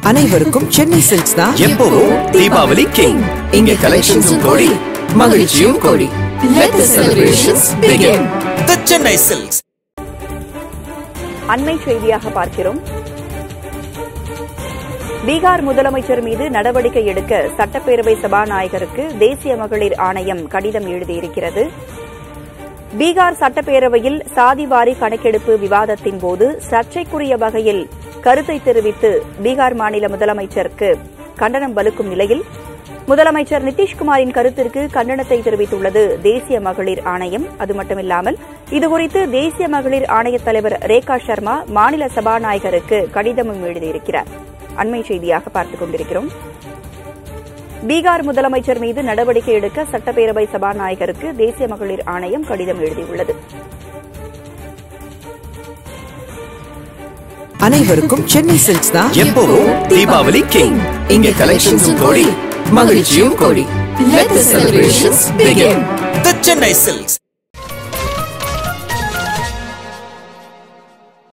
அனைவருக்கும் சென்னை சில்க்ஸ் தான் எப்பவும் தீபாவளி கிங் இங்க கலெக்ஷன்ஸும் கோடி மகிழ்ச்சியும் கோடி Let the celebrations begin. The Chennai Silks. அண்மை செய்தியாக பார்க்கிறோம் பீகார் முதலமைச்சர் மீது நடவடிக்கை எடுக்க சட்டப்பேரவை சபாநாயகருக்கு தேசிய மகளிர் ஆணையம் கடிதம் எழுதியிருக்கிறது பீகார் சட்டப்பேரவையில் சாதிவாரி கணக்கெடுப்பு விவாதத்தின் போது சர்ச்சைக்குரிய வகையில் கருத்தை தெரிவித்து பீகார் மாநில முதலமைச்சருக்கு கண்டனம் வலுக்கும் நிலையில் முதலமைச்சர் நிதிஷ்குமாரின் கருத்திற்கு கண்டனத்தை தெரிவித்துள்ளது தேசிய மகளிர் ஆணையம் அது மட்டுமில்லாமல் இதுகுறித்து தேசிய மகளிர் ஆணைய தலைவர் ரேகா சர்மா மாநில சபாநாயகருக்கு கடிதமும் எழுதியிருக்கிறார் அண்மை செய்தியாக பார்த்துக் கொண்டிருக்கிறோம் பீகார் முதலமைச்சர் மீது நடவடிக்கை எடுக்க சட்டப்பேரவை சபாநாயகருக்கு தேசிய மகளிர் ஆணையம் கடிதம் எழுதியுள்ளது அனைவருக்கும் சென்னை சில்க்ஸ் தான் எப்பவும் தீபாவளி கிங் இங்க கலெக்ஷன்ஸும் கோடி மகிழ்ச்சியும் கோடி Let the celebrations begin. The Chennai Silks.